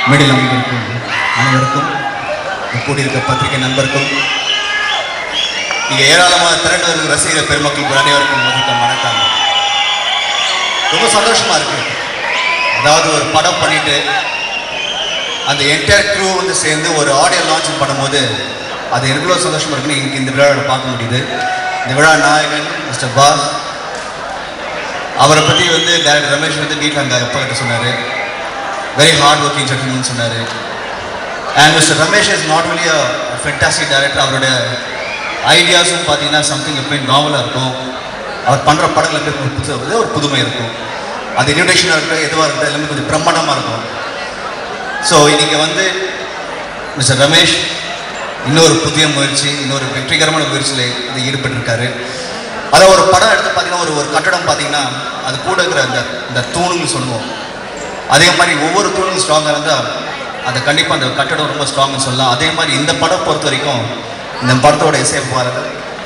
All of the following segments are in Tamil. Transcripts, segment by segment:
மேடையில் அமர்ந்திருக்கும் அனைவருக்கும் இங்கு கூடியிருக்க பத்திரிகை நண்பருக்கும் இங்கே ஏராளமான திரண்டு வரும் ரசிகர் பெருமக்கள் அனைவருக்கும் மதிக்கம் வணக்கம் ரொம்ப சந்தோஷமா இருக்கு அதாவது ஒரு படம் பண்ணிட்டு அந்த என்டையர் க்ரூ வந்து சேர்ந்து ஒரு ஆடியோ லான்ச் பண்ணும்போது அது எவ்வளோ சந்தோஷமா இருக்குன்னு இன்னைக்கு இந்த விழாவில் பார்க்க முடியுது இந்த விழா நாயகன் மிஸ்டர் பாஸ் அவரை பற்றி வந்து டேரக்டர் ரமேஷ் வந்து வீட்டில் அங்கே அப்பா கிட்ட சொன்னார் வெரி ஹார்ட் ஒர்க்கிங் ஜென்டில்மன் சொன்னார் and mister Ramesh is not only a fantastic director அவரோட ஐடியாஸும் பார்த்தீங்கன்னா சம்திங் எப்பயும் நாவலாக இருக்கும் அவர் பண்ணுற படங்கள் எப்படி ஒரு புது ஒரு புதுமை இருக்கும் அது இன்விடேஷனாக இருக்கட்டும் எதுவாக இருக்கட்டும் எல்லாமே கொஞ்சம் பிரம்மாண்டமாக இருக்கும் ஸோ இன்னைக்கு வந்து மிஸ்டர் ரமேஷ் இன்னொரு புதிய முயற்சி இன்னொரு வெற்றிகரமான முயற்சியில் இது ஈடுபட்டிருக்காரு அதான் ஒரு படம் எடுத்து பார்த்தீங்கன்னா ஒரு ஒரு கட்டடம் பார்த்தீங்கன்னா அது கூட இருக்கிற அந்த இந்த தூணுன்னு சொல்லுவோம் அதே மாதிரி ஒவ்வொரு தூணும் ஸ்ட்ராங்காக இருந்தால் அது கண்டிப்பாக அந்த கட்டடம் ரொம்ப ஸ்ட்ராங்னு சொல்லலாம் அதே மாதிரி இந்த படம் பொறுத்த வரைக்கும் இந்த படத்தோட இசையமைப்பாளர்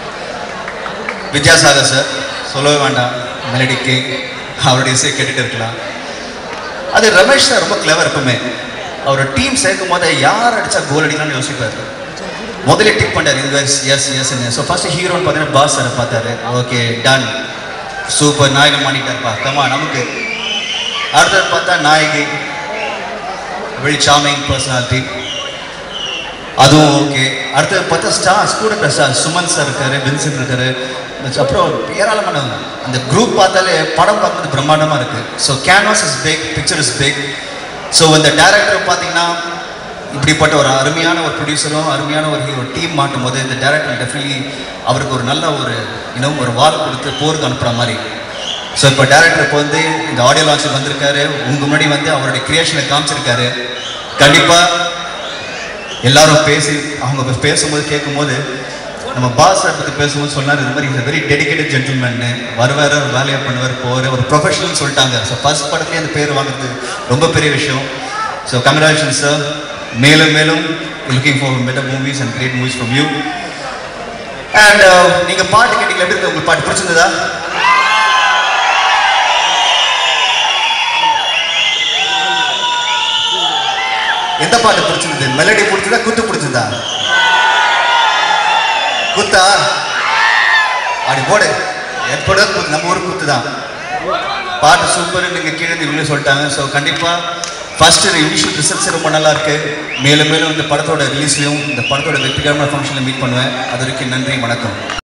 வித்யாசாகர் சார் சொல்லவே வேண்டாம் மெலடி கே அவருடைய இசையை கேட்டுட்டு இருக்கலாம் அது ரமேஷ் சார் ரொம்ப கிளவர் எப்பவுமே அவரோட டீம் சேர்க்கும் போது யார் அடிச்சா கோல் அடிக்கலாம்னு யோசிப்பாரு முதல்ல டிக் பண்ணார் இந்த எஸ் எஸ் ஸோ ஃபர்ஸ்ட் ஹீரோன்னு பார்த்தீங்கன்னா பாஸ் சாரை பார்த்தாரு ஓகே டன் சூப்பர் நாயகன் மாட்டிட்டார்ப்பா கமா நமக்கு அடுத்தது பார்த்தா நாயகி வெரி சாமிங் பர்சனாலிட்டி அதுவும் ஓகே அடுத்தது பார்த்தா star student star Suman sir இருக்காரு வின்சென்ட் இருக்காரு அப்புறம் ஏராளமானவங்க அந்த குரூப் பார்த்தாலே படம் பார்க்கறது பிரம்மாண்டமாக இருக்கு so canvas is big picture is big so இந்த டேரக்டர் பார்த்தீங்கன்னா இப்படிப்பட்ட ஒரு அருமையான ஒரு ப்ரொடியூசரும் அருமையான ஒரு ஹீரோ டீம் மாட்டும் போது இந்த டேரக்டர் டெஃபினெட்லி அவருக்கு ஒரு நல்ல ஒரு இன்னும் ஒரு வால் கொடுத்து போருக்கு அனுப்புகிற மாதிரி ஸோ இப்போ டேரக்டர் இப்போ வந்து இந்த ஆடியோ லான்ச்சுக்கு வந்திருக்காரு உங்கள் முன்னாடி வந்து அவருடைய கிரியேஷனை காமிச்சிருக்காரு கண்டிப்பாக எல்லாரும் பேசி அவங்க பேசும்போது கேட்கும்போது நம்ம பாஸ் சார் பற்றி பேசும்போது சொன்னார் இது மாதிரி இஸ் வெரி டெடிக்கேட்டட் ஜென்டில்மேன் வருவார் ஒரு வேலையை பண்ணுவார் போவார் ஒரு ப்ரொஃபஷனல் சொல்லிட்டாங்க ஸோ ஃபர்ஸ்ட் படத்துலேயே அந்த பேர் வாங்குறது ரொம்ப பெரிய விஷயம் ஸோ கங்க்ராச்சுலேஷன் சார் மேலும் மேலும் looking for better movies and great movies from you and நீங்கள் பாட்டு கேட்டீங்களா எப்படி இருக்கு உங்களுக்கு பாட்டு பிடிச்சிருந்ததா எந்த பாட்டு பிடிச்சிருந்தது மெலடி பிடிச்சதா குத்து பிடிச்சதா குத்தா அப்படி போடு எப்போட குத்து நம்ம ஊருக்கு குத்து தான் பாட்டு சூப்பர் நீங்கள் கீழே இவங்களே சொல்லிட்டாங்க ஸோ கண்டிப்பாக ஃபர்ஸ்ட் இனிஷியல் ரிசல்ட்ஸ் ரொம்ப நல்லா இருக்கு மேலும் மேலும் இந்த படத்தோட ரிலீஸ்லையும் இந்த படத்தோட வெற்றிகரமான ஃபங்க்ஷனில் மீட் பண்ணுவேன் அது வரைக்கும் நன்றி வணக்கம்